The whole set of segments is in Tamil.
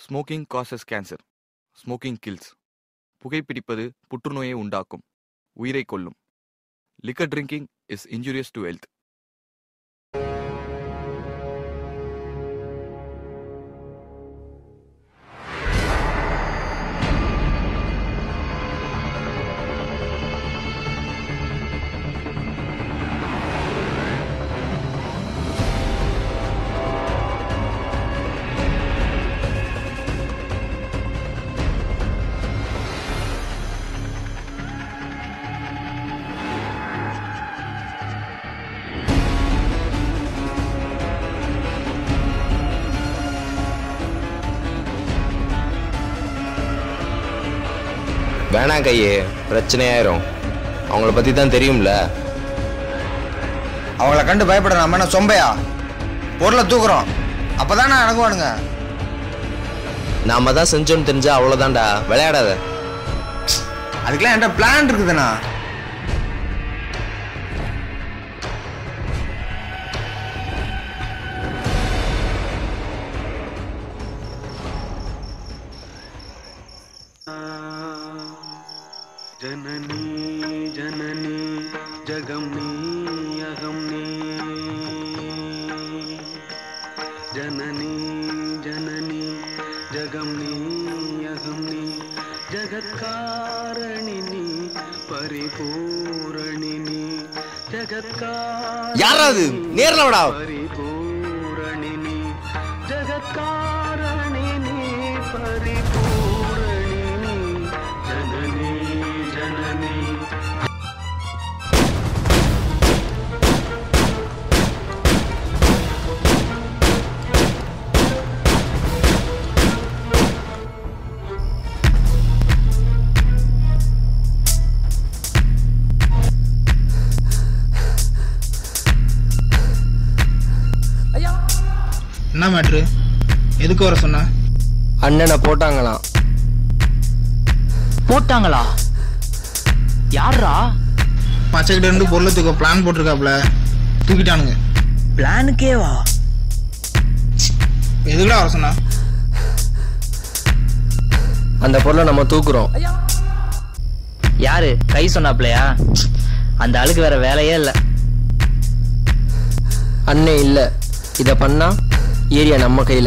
Smoking causes cancer smoking kills புகைப்பிடிப்பது புற்றுநோயை உண்டாக்கும் உயிரை கொல்லும் liquor drinking is injurious to health வேணாம் கையே பிரச்சனையாயிரும் அவங்கள பத்தி தான் தெரியும்ல அவங்கள கண்டு பயப்பட நம்ம என்ன சொம்பையா பொருளை தூக்குறோம் அப்பதானே அடங்குவானுங்க நாம தான் செஞ்சோன்னு தெரிஞ்சா அவ்வளோதான்டா விளையாடாத அதுக்கெல்லாம் என்கிட்ட பிளான் இருக்குதுண்ணா जननी जननी जगमनी अगमनी जननी जननी जगमनी अगमनी जगत्कारणिनी परिपूरणिनी जगत्कार யாரா அது நேர்ல விடா परिपूरणिनी जगत्कारणिनी परिपूरणिनी जननी जननी என்ன மேட்ரு எதுக்கு வர சொன்ன அண்ணனை போட்டாங்களாம் போட்டாங்களா யாரா பச்சைக்கிட்ட இருந்து பொருளை தூக்க பிளான் போட்டிருக்காப்ல தூக்கிட்டானுங்க பிளானுக்கேவா எதுக்குடா வர சொன்னா அந்த பொருளை நம்ம தூக்குறோம் யாரு கை சொன்னாப்லையா அந்த ஆளுக்கு வேற வேலையே இல்ல அண்ணே இல்ல இத பண்ணா ஏரியா நம்ம கையில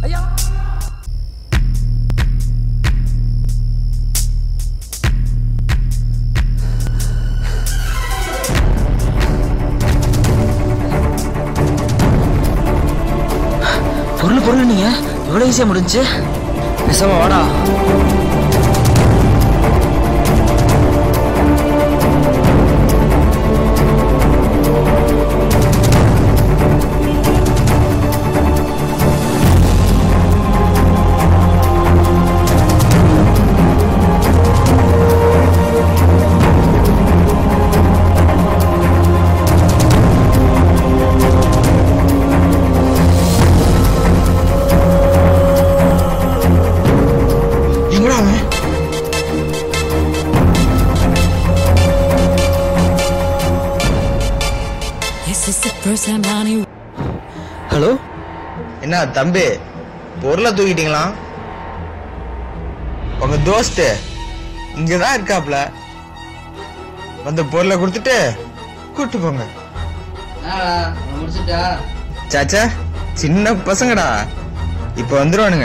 பொருள் பொருள் நீங்க எவ்வளவு ஈஸியா முடிஞ்சு பேசாம வாடா எங்கடா அவன் This is the first time, honey. Hello என்ன தம்பி பொருளை தூக்கிட்டீங்களா உங்க தோஸ்து இங்கதான் இருக்காப்ல வந்து பொருளை கொடுத்துட்டு கூட்டு போங்க சாச்சா சின்ன பசங்கடா இப்ப வந்துருவானுங்க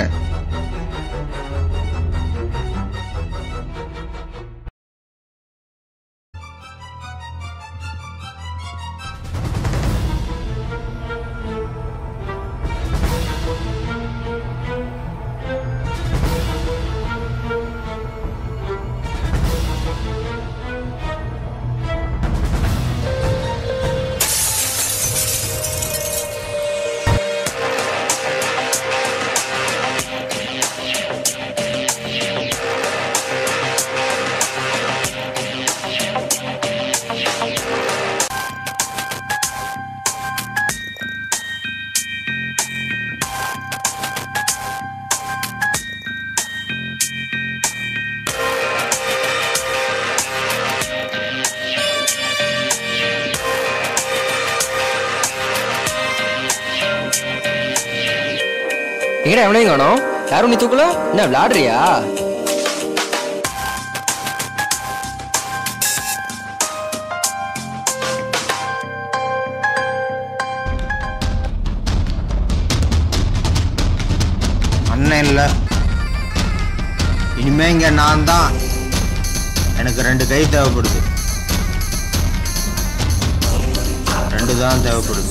எங்கடா எவனையும் காணோம் யாரும் நீ தூக்கல என்ன விளையாடுறியா அண்ணன் இல்லை இனிமே இங்க நான் தான் எனக்கு ரெண்டு கை தேவைப்படுது ரெண்டு தான் தேவைப்படுது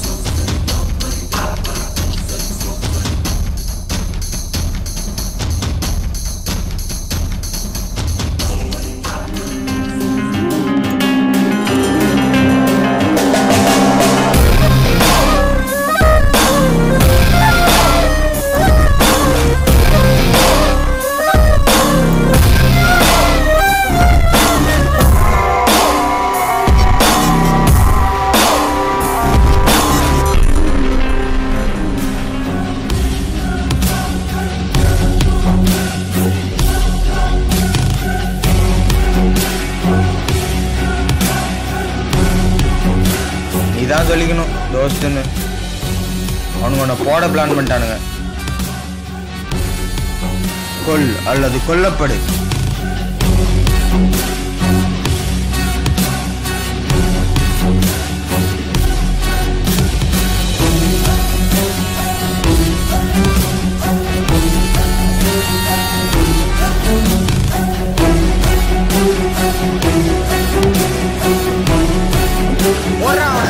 நீ தான் சொல்லிக்கணும் தோஸ்துன்னு அவனுங்க உன்னை போட பிளான் பண்ணிட்டானுங்க கொல் அல்லது கொல்லப்படு ஓடுறா அவனை.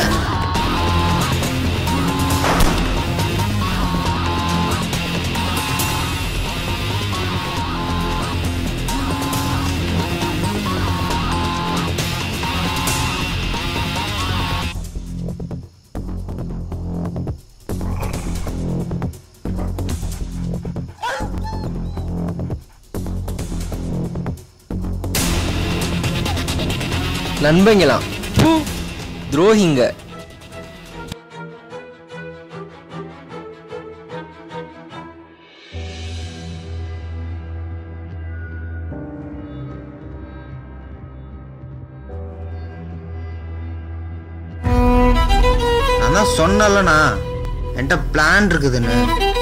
நண்பங்களாம் ப்பு, துரோகிங்க நான் தான் சொன்னலண்ணா என்கிட்ட பிளான் இருக்குதுன்னு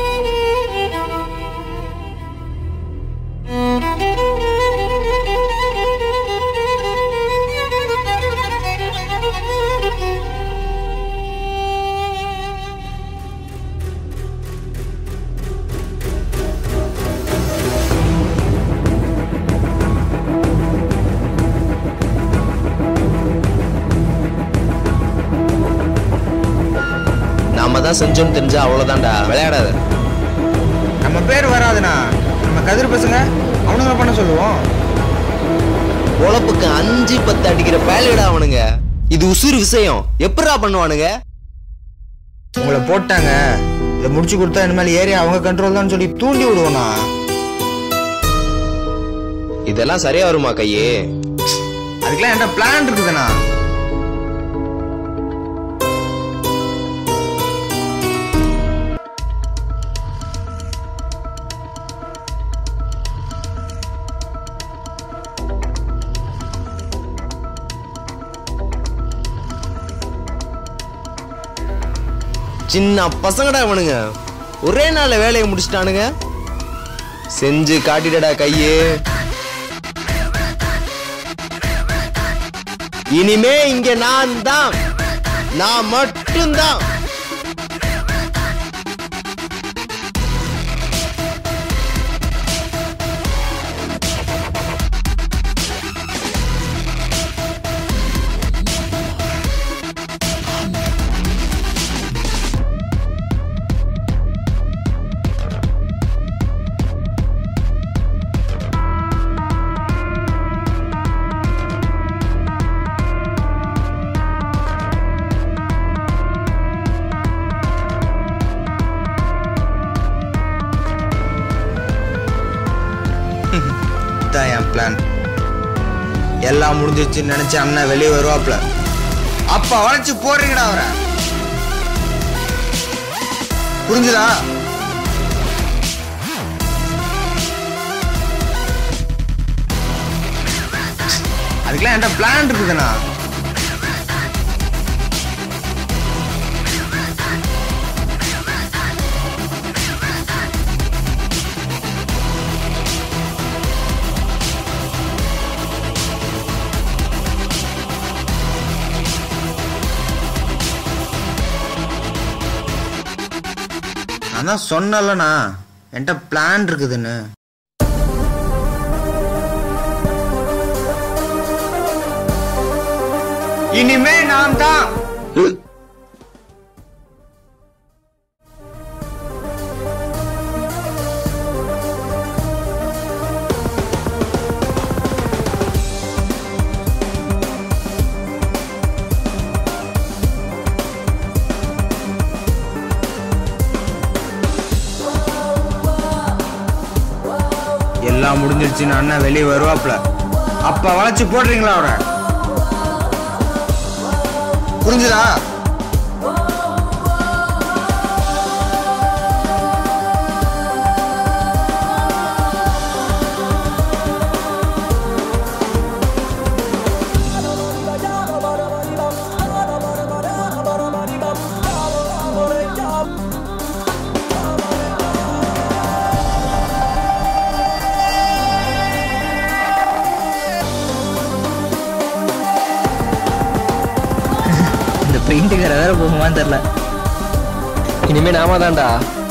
நாம தான் செஞ்சோம்னு தெரிஞ்சா அவ்வளவுதான்டா விளையாடாத நம்ம பேர் வராதுண்ணா நம்ம கதிர் பசங்க அவனுங்க பண்ண சொல்லுவோம் பொழப்புக்கு அஞ்சு பத்து அடிக்கிற பேலிடா அவனுங்க இது உசுறு விஷயம் எப்படிடா பண்ணுவானுங்க உங்களை போட்டாங்க இதை முடிச்சு கொடுத்தா இனிமேல் ஏரியா அவங்க கண்ட்ரோல் தான் சொல்லி தூண்டி விடுவோண்ணா இதெல்லாம் சரியா வருமா கையே அதுக்கெல்லாம் என்கிட்ட பிளான் இருக்குதுண்ணா சின்ன பசங்கடா இவனுங்க ஒரே நாள்ல வேலையை முடிச்சிட்டானுங்க செஞ்சு காட்டிடடா கையே இனிமே இங்க நான் தான் நான் மட்டும்தான் இதான் என் பிளான் எல்லாம் முடிஞ்சிருச்சுன்னு நினைச்சு அண்ணன் வெளியே வருவாப்ல அப்ப வளைச்சு போடுறீங்கடா அவரை புரிஞ்சுதா அதுக்கெல்லாம் என்கிட்ட பிளான் இருக்குதுண்ணா நான் தான் சொன்னலண்ணா என்கிட்ட பிளான் இருக்குதுன்னு இனிமே நான் தான் எல்லாம் முடிஞ்சிருச்சுன்னு அண்ணன் வெளியே வருவாப்ல அப்ப வளைச்சு போடுறீங்களா அவரை புரிஞ்சுதா இந்த பெயிண்ட்டுக்கார வேற போகுமான்னு தெரியல இனிமே நாம தான்டா